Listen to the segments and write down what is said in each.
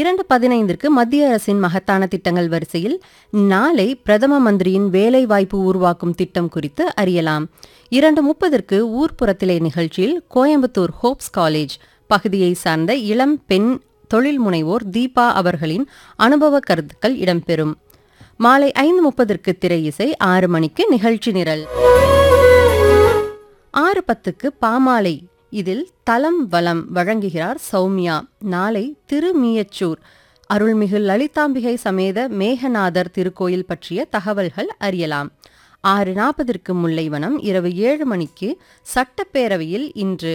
இரண்டு பதினைந்திற்கு மத்திய அரசின் மகத்தான திட்டங்கள் வரிசையில் நாளை பிரதம மந்திரியின் வேலைவாய்ப்பு உருவாக்கும் திட்டம் குறித்து அறியலாம் இரண்டு முப்பதற்கு ஊர்ப்புறத்திலே நிகழ்ச்சியில் கோயம்புத்தூர் ஹோப்ஸ் காலேஜ் பகுதியை சார்ந்த இளம் பெண் தொழில் முனைவோர் தீபா அவர்களின் அனுபவ கருத்துக்கள் இடம்பெறும் மாலை ஐந்து முப்பதற்கு திரை இசை ஆறு மணிக்கு நிகழ்ச்சி நிரல் ஆறு பத்துக்கு பாமாலை இதில் தலம் வலம் வழங்குகிறார் சௌமியா நாளை திருமியச்சூர் அருள்மிகு லலிதாம்பிகை சமேத மேகநாதர் திருக்கோயில் பற்றிய தகவல்கள் அறியலாம் ஆறு நாற்பதற்கு முல்லைவனம் இரவு ஏழு மணிக்கு சட்டப்பேரவையில் இன்று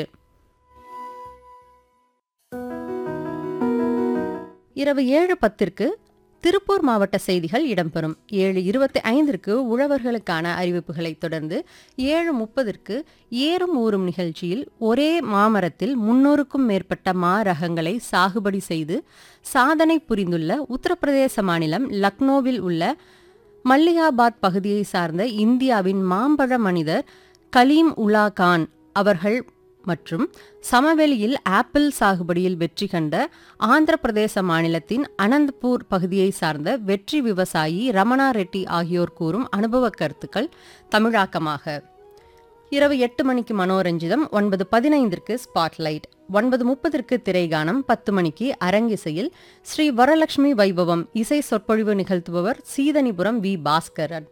இரவு ஏழு பத்திற்கு திருப்பூர் மாவட்ட செய்திகள் இடம்பெறும் ஏழு இருபத்தி ஐந்திற்கு உழவர்களுக்கான அறிவிப்புகளைத் தொடர்ந்து ஏழு முப்பதற்கு ஏறும் ஊறும் நிகழ்ச்சியில் ஒரே மாமரத்தில் முன்னூறுக்கும் மேற்பட்ட மா ரகங்களை சாகுபடி செய்து சாதனை புரிந்துள்ள உத்தரப்பிரதேச மாநிலம் லக்னோவில் உள்ள மல்லிகாபாத் பகுதியை சார்ந்த இந்தியாவின் மாம்பழ மனிதர் கலீம் உலா கான் அவர்கள் மற்றும் சமவெளியில் ஆப்பிள் சாகுபடியில் வெற்றி கண்ட ஆந்திர பிரதேச மாநிலத்தின் அனந்தபூர் பகுதியை சார்ந்த வெற்றி விவசாயி ரமணா ரெட்டி ஆகியோர் கூறும் அனுபவ கருத்துக்கள் தமிழாக்கமாக இரவு எட்டு மணிக்கு மனோரஞ்சிதம் ஒன்பது பதினைந்திற்கு ஸ்பாட்லைட் ஒன்பது முப்பதற்கு திரைகானம் பத்து மணிக்கு அரங்கிசையில் ஸ்ரீ வரலட்சுமி வைபவம் இசை சொற்பொழிவு நிகழ்த்துபவர் சீதனிபுரம் வி பாஸ்கரன்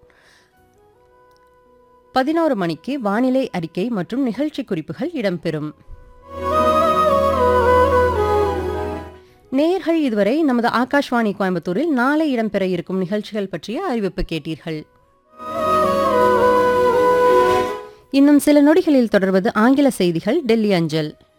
பதினோரு மணிக்கு வானிலை அறிக்கை மற்றும் நிகழ்ச்சி குறிப்புகள் இடம்பெறும் நேர்கள் இதுவரை நமது ஆகாஷ்வாணி கோயம்புத்தூரில் நாளை இடம்பெற இருக்கும் நிகழ்ச்சிகள் பற்றிய அறிவிப்பு கேட்டீர்கள் இன்னும் சில நொடிகளில் தொடர்வது ஆங்கில செய்திகள் டெல்லி அஞ்சல்